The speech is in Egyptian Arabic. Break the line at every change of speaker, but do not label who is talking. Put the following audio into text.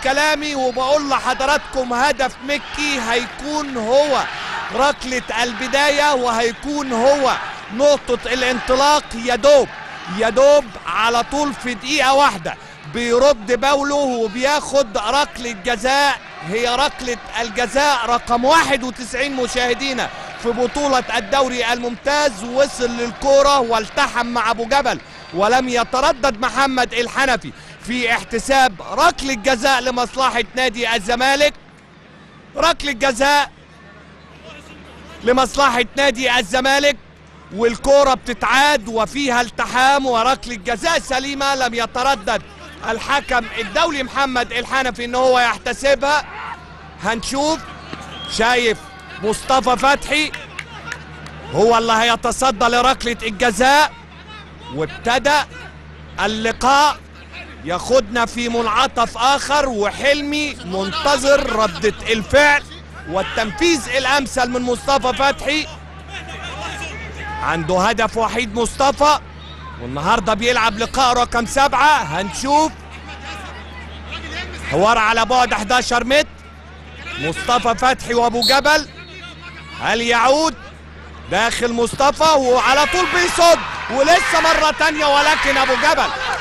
كلامي وبقول لحضراتكم هدف مكي هيكون هو ركلة البداية وهيكون هو نقطة الانطلاق يا دوب يا دوب على طول في دقيقة واحدة بيرد باولو وبياخد ركلة جزاء هي ركلة الجزاء رقم 91 مشاهدينا في بطولة الدوري الممتاز وصل للكورة والتحم مع أبو جبل ولم يتردد محمد الحنفي في احتساب ركلة جزاء لمصلحة نادي الزمالك ركلة جزاء لمصلحة نادي الزمالك والكورة بتتعاد وفيها التحام وركلة جزاء سليمة لم يتردد الحكم الدولي محمد الحنفي ان هو يحتسبها هنشوف شايف مصطفى فتحي هو اللي هيتصدى لركلة الجزاء وابتدى اللقاء ياخدنا في منعطف اخر وحلمي منتظر ردة الفعل والتنفيذ الامثل من مصطفى فتحي عنده هدف وحيد مصطفى والنهارده بيلعب لقاء رقم سبعة هنشوف حوار على بعد 11 متر مصطفى فتحي وابو جبل هل يعود داخل مصطفى وعلى طول بيصد ولسه مرة تانية ولكن ابو جبل